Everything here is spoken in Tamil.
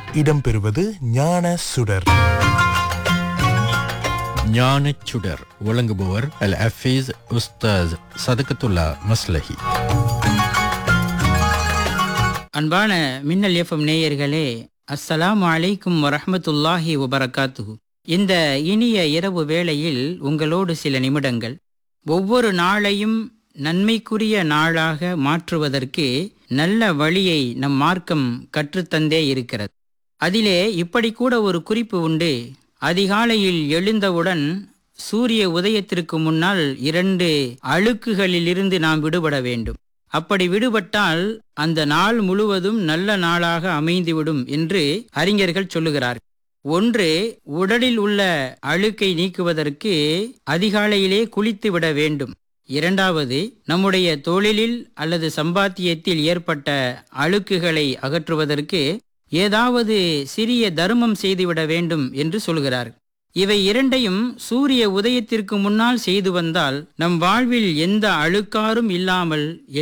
இடம்பெறுவது ஞான சுடர் ஞானச் சுடர் வழங்குபவர் அல் அஃபீஸ் உஸ்தாஸ் சதகத்துல்லா மஸ்லஹி அன்பான மின்னல் எஃப்எம் நேயர்களே அஸ்ஸலாமு அலைக்கும் வரஹ்மத்துல்லாஹி வபரகாத்துஹு இந்த இனிய இரவு வேளையில் உங்களோடு சில நிமிடங்கள் ஒவ்வொரு நாளையும் நன்மைக்குரிய நாளாக மாற்றுவதற்கு நல்ல வழியை நம் மார்க்கம் கற்றுத்தந்தே இருக்கிறது அதிலே இப்படி கூட ஒரு குறிப்பு உண்டு அதிகாலையில் எழுந்தவுடன் சூரிய உதயத்திற்கு முன்னால் இரண்டு அழுக்குகளிலிருந்து நாம் விடுபட வேண்டும் அப்படி விடுபட்டால் அந்த நாள் முழுவதும் நல்ல நாளாக அமைந்துவிடும் என்று அறிஞர்கள் சொல்லுகிறார்கள் ஒன்று உடலில் உள்ள அழுக்கை நீக்குவதற்கு அதிகாலையிலே குளித்து விட வேண்டும் இரண்டாவது நம்முடைய தொழிலில் அல்லது சம்பாத்தியத்தில் ஏற்பட்ட அழுக்குகளை அகற்றுவதற்கு ஏதாவது சிறிய தர்மம் செய்துவிட வேண்டும் என்று சொல்கிறார் இவை இரண்டையும் சூரிய உதயத்திற்கு முன்னால் செய்து வந்தால் நம் வாழ்வில் எந்த அழுக்காரும் இல்லாமல்